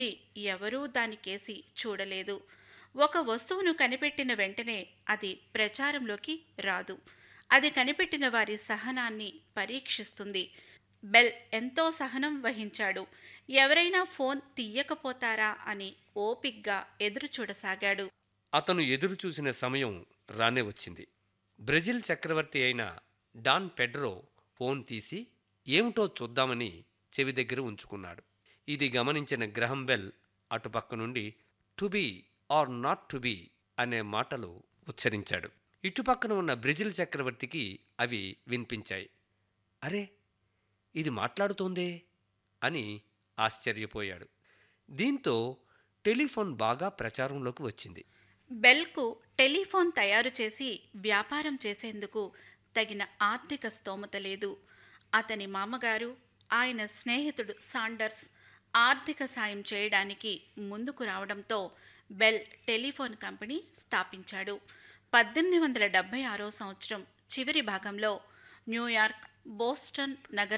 ఎవరూ దానికేసి చూడలేదు ఒక వస్తువును కనిపెట్టిన వెంటనే అది ప్రచారంలోకి రాదు అది కనిపెట్టిన వారి సహనాన్ని పరీక్షిస్తుంది బెల్ ఎంతో సహనం వహించాడు ఎవరైనా ఫోన్ తీయకపోతారా అని ఓపిగ్గా ఎదురు చూడసాగాడు అతను ఎదురు చూసిన సమయం రానే వచ్చింది బ్రెజిల్ చక్రవర్తి అయిన డాన్ పెడ్రో ఫోన్ తీసి ఏమిటో చూద్దామని చెవి దగ్గర ఉంచుకున్నాడు ఇది గమనించిన గ్రహం బెల్ అటుపక్క నుండి to be or not to be అనే మాటలు ఉచ్చరించాడు ఇటుపక్కన ఉన్న బ్రెజిల్ చక్రవర్తికి అవి వినిపించాయి అరే ఇది మాట్లాడుతోందే అని ఆశ్చర్యపోయాడు దీంతో టెలిఫోన్ బాగా ప్రచారంలోకి వచ్చింది బెల్కు టెలిఫోన్ తయారు చేసి వ్యాపారం చేసేందుకు తగిన ఆర్థిక స్తోమత లేదు అతని మామగారు ఆయన స్నేహితుడు సాండర్స్ ఆర్థిక సాయం చేయడానికి ముందుకు రావడంతో బెల్ టెలిఫోన్ కంపెనీ స్థాపించాడు పద్దెనిమిది వందల డెబ్బై ఆరో సంవత్సరం చివరి భాగంలో న్యూయార్క్ బోస్టన్ నగర